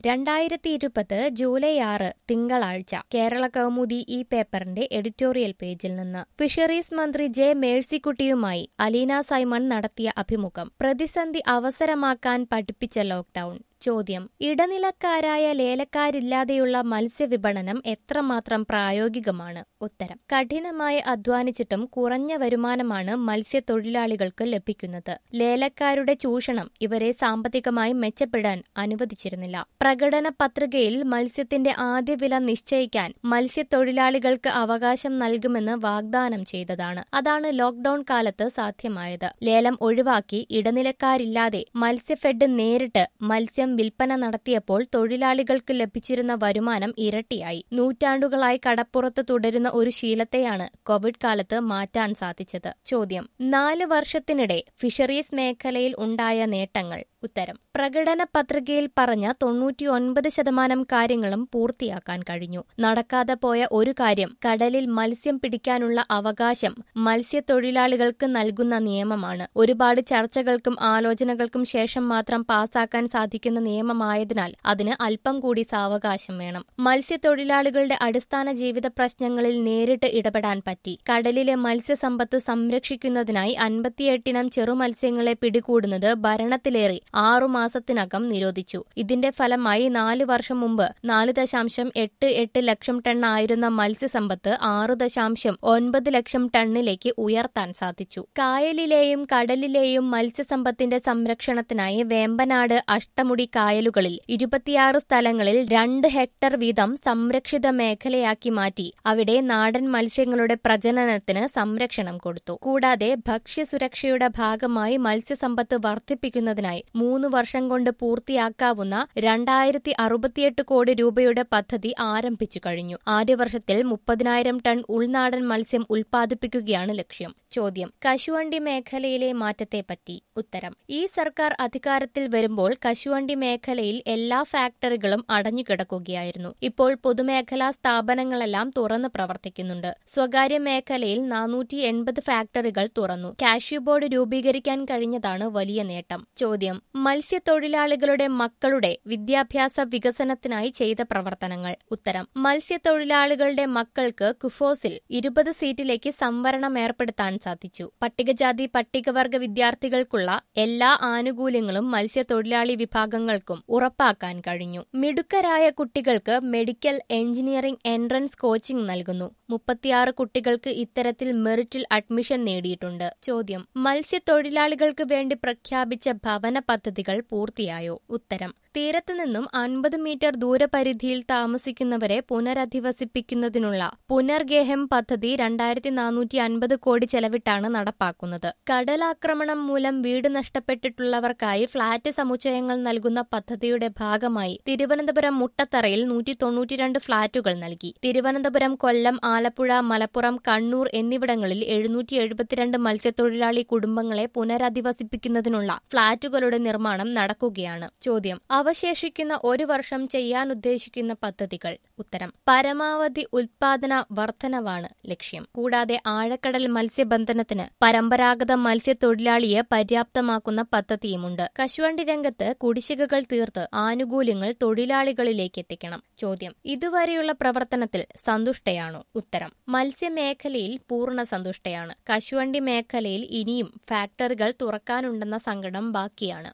രണ്ടായിരത്തി ഇരുപത് ജൂലൈ ആറ് തിങ്കളാഴ്ച കേരള കൗമുദി ഈ പേപ്പറിന്റെ എഡിറ്റോറിയൽ പേജിൽ നിന്ന് ഫിഷറീസ് മന്ത്രി ജെ മേഴ്സിക്കുട്ടിയുമായി അലീന സൈമൺ നടത്തിയ അഭിമുഖം പ്രതിസന്ധി അവസരമാക്കാൻ പഠിപ്പിച്ച ലോക്ഡൌൺ ചോദ്യം ഇടനിലക്കാരായ ലേലക്കാരില്ലാതെയുള്ള മത്സ്യവിപണനം എത്രമാത്രം പ്രായോഗികമാണ് ഉത്തരം കഠിനമായി അധ്വാനിച്ചിട്ടും കുറഞ്ഞ വരുമാനമാണ് മത്സ്യത്തൊഴിലാളികൾക്ക് ലഭിക്കുന്നത് ലേലക്കാരുടെ ചൂഷണം ഇവരെ സാമ്പത്തികമായി മെച്ചപ്പെടാൻ അനുവദിച്ചിരുന്നില്ല പ്രകടന പത്രികയിൽ മത്സ്യത്തിന്റെ ആദ്യ വില നിശ്ചയിക്കാൻ മത്സ്യത്തൊഴിലാളികൾക്ക് അവകാശം നൽകുമെന്ന് വാഗ്ദാനം ചെയ്തതാണ് അതാണ് ലോക്ഡൌൺ കാലത്ത് സാധ്യമായത് ലേലം ഒഴിവാക്കി ഇടനിലക്കാരില്ലാതെ മത്സ്യഫെഡ് നേരിട്ട് മത്സ്യം വിൽപ്പന നടത്തിയപ്പോൾ തൊഴിലാളികൾക്ക് ലഭിച്ചിരുന്ന വരുമാനം ഇരട്ടിയായി നൂറ്റാണ്ടുകളായി കടപ്പുറത്ത് തുടരുന്ന ഒരു ശീലത്തെയാണ് കോവിഡ് കാലത്ത് മാറ്റാൻ സാധിച്ചത് ചോദ്യം നാല് വർഷത്തിനിടെ ഫിഷറീസ് മേഖലയിൽ ഉണ്ടായ നേട്ടങ്ങൾ ഉത്തരം പ്രകടന പത്രികയിൽ പറഞ്ഞ തൊണ്ണൂറ്റിയൊൻപത് ശതമാനം കാര്യങ്ങളും പൂർത്തിയാക്കാൻ കഴിഞ്ഞു നടക്കാതെ പോയ ഒരു കാര്യം കടലിൽ മത്സ്യം പിടിക്കാനുള്ള അവകാശം മത്സ്യത്തൊഴിലാളികൾക്ക് നൽകുന്ന നിയമമാണ് ഒരുപാട് ചർച്ചകൾക്കും ആലോചനകൾക്കും ശേഷം മാത്രം പാസാക്കാൻ സാധിക്കുന്ന നിയമമായതിനാൽ അതിന് അല്പം കൂടി സാവകാശം വേണം മത്സ്യത്തൊഴിലാളികളുടെ അടിസ്ഥാന ജീവിത പ്രശ്നങ്ങളിൽ നേരിട്ട് ഇടപെടാൻ പറ്റി കടലിലെ മത്സ്യസമ്പത്ത് സംരക്ഷിക്കുന്നതിനായി അൻപത്തിയെട്ടിനം ചെറുമത്സ്യങ്ങളെ പിടികൂടുന്നത് ഭരണത്തിലേറി ആറുമാസത്തിനകം നിരോധിച്ചു ഇതിന്റെ ഫലമായി നാല് വർഷം മുമ്പ് നാല് ദശാംശം എട്ട് എട്ട് ലക്ഷം ടൺ ആയിരുന്ന മത്സ്യസമ്പത്ത് ആറ് ദശാംശം ഒൻപത് ലക്ഷം ടണ്ണിലേക്ക് ഉയർത്താൻ സാധിച്ചു കായലിലെയും കടലിലെയും മത്സ്യസമ്പത്തിന്റെ സംരക്ഷണത്തിനായി വേമ്പനാട് അഷ്ടമുടി കായലുകളിൽ ഇരുപത്തിയാറ് സ്ഥലങ്ങളിൽ രണ്ട് ഹെക്ടർ വീതം സംരക്ഷിത മേഖലയാക്കി മാറ്റി അവിടെ നാടൻ മത്സ്യങ്ങളുടെ പ്രജനനത്തിന് സംരക്ഷണം കൊടുത്തു കൂടാതെ ഭക്ഷ്യസുരക്ഷയുടെ ഭാഗമായി മത്സ്യസമ്പത്ത് വർദ്ധിപ്പിക്കുന്നതിനായി മൂന്ന് വർഷം കൊണ്ട് പൂർത്തിയാക്കാവുന്ന രണ്ടായിരത്തി അറുപത്തിയെട്ട് കോടി രൂപയുടെ പദ്ധതി ആരംഭിച്ചു കഴിഞ്ഞു ആദ്യ വർഷത്തിൽ മുപ്പതിനായിരം ടൺ ഉൾനാടൻ മത്സ്യം ഉൽപ്പാദിപ്പിക്കുകയാണ് ലക്ഷ്യം ചോദ്യം കശുവണ്ടി മേഖലയിലെ മാറ്റത്തെപ്പറ്റി ഉത്തരം ഈ സർക്കാർ അധികാരത്തിൽ വരുമ്പോൾ കശുവണ്ടി മേഖലയിൽ എല്ലാ ഫാക്ടറികളും അടഞ്ഞുകിടക്കുകയായിരുന്നു ഇപ്പോൾ പൊതുമേഖലാ സ്ഥാപനങ്ങളെല്ലാം തുറന്ന് പ്രവർത്തിക്കുന്നുണ്ട് സ്വകാര്യ മേഖലയിൽ നാനൂറ്റി എൺപത് ഫാക്ടറികൾ തുറന്നു കാഷ്യൂ ബോർഡ് രൂപീകരിക്കാൻ കഴിഞ്ഞതാണ് വലിയ നേട്ടം ചോദ്യം മത്സ്യത്തൊഴിലാളികളുടെ മക്കളുടെ വിദ്യാഭ്യാസ വികസനത്തിനായി ചെയ്ത പ്രവർത്തനങ്ങൾ ഉത്തരം മത്സ്യത്തൊഴിലാളികളുടെ മക്കൾക്ക് കുഫോസിൽ ഇരുപത് സീറ്റിലേക്ക് സംവരണം ഏർപ്പെടുത്താൻ സാധിച്ചു പട്ടികജാതി പട്ടികവർഗ വിദ്യാർത്ഥികൾക്കുള്ള എല്ലാ ആനുകൂല്യങ്ങളും മത്സ്യത്തൊഴിലാളി വിഭാഗങ്ങൾക്കും ഉറപ്പാക്കാൻ കഴിഞ്ഞു മിടുക്കരായ കുട്ടികൾക്ക് മെഡിക്കൽ എഞ്ചിനീയറിംഗ് എൻട്രൻസ് കോച്ചിംഗ് നൽകുന്നു മുപ്പത്തിയാറ് കുട്ടികൾക്ക് ഇത്തരത്തിൽ മെറിറ്റിൽ അഡ്മിഷൻ നേടിയിട്ടുണ്ട് ചോദ്യം മത്സ്യത്തൊഴിലാളികൾക്ക് വേണ്ടി പ്രഖ്യാപിച്ച ഭവന പദ്ധതികൾ പൂർത്തിയായോ ഉത്തരം തീരത്തു നിന്നും അൻപത് മീറ്റർ ദൂരപരിധിയിൽ താമസിക്കുന്നവരെ പുനരധിവസിപ്പിക്കുന്നതിനുള്ള പുനർഗേഹം പദ്ധതി രണ്ടായിരത്തി നാനൂറ്റി അൻപത് കോടി ചെലവിട്ടാണ് നടപ്പാക്കുന്നത് കടലാക്രമണം മൂലം വീട് നഷ്ടപ്പെട്ടിട്ടുള്ളവർക്കായി ഫ്ളാറ്റ് സമുച്ചയങ്ങൾ നൽകുന്ന പദ്ധതിയുടെ ഭാഗമായി തിരുവനന്തപുരം മുട്ടത്തറയിൽ നൂറ്റി തൊണ്ണൂറ്റിരണ്ട് ഫ്ളാറ്റുകൾ നൽകി തിരുവനന്തപുരം കൊല്ലം ആലപ്പുഴ മലപ്പുറം കണ്ണൂർ എന്നിവിടങ്ങളിൽ എഴുന്നൂറ്റി എഴുപത്തിരണ്ട് മത്സ്യത്തൊഴിലാളി കുടുംബങ്ങളെ പുനരധിവസിപ്പിക്കുന്നതിനുള്ള ഫ്ളാറ്റുകളുടെ നിർമ്മാണം നടക്കുകയാണ് ചോദ്യം അവശേഷിക്കുന്ന ഒരു വർഷം ചെയ്യാൻ ഉദ്ദേശിക്കുന്ന പദ്ധതികൾ ഉത്തരം പരമാവധി ഉൽപാദന വർധനവാണ് ലക്ഷ്യം കൂടാതെ ആഴക്കടൽ മത്സ്യബന്ധനത്തിന് പരമ്പരാഗത മത്സ്യത്തൊഴിലാളിയെ പര്യാപ്തമാക്കുന്ന പദ്ധതിയുമുണ്ട് കശുവണ്ടി രംഗത്ത് കുടിശ്ശികകൾ തീർത്ത് ആനുകൂല്യങ്ങൾ തൊഴിലാളികളിലേക്ക് എത്തിക്കണം ചോദ്യം ഇതുവരെയുള്ള പ്രവർത്തനത്തിൽ സന്തുഷ്ടയാണോ ഉത്തരം മത്സ്യമേഖലയിൽ പൂർണ്ണ സന്തുഷ്ടയാണ് കശുവണ്ടി മേഖലയിൽ ഇനിയും ഫാക്ടറികൾ തുറക്കാനുണ്ടെന്ന സങ്കടം ബാക്കിയാണ്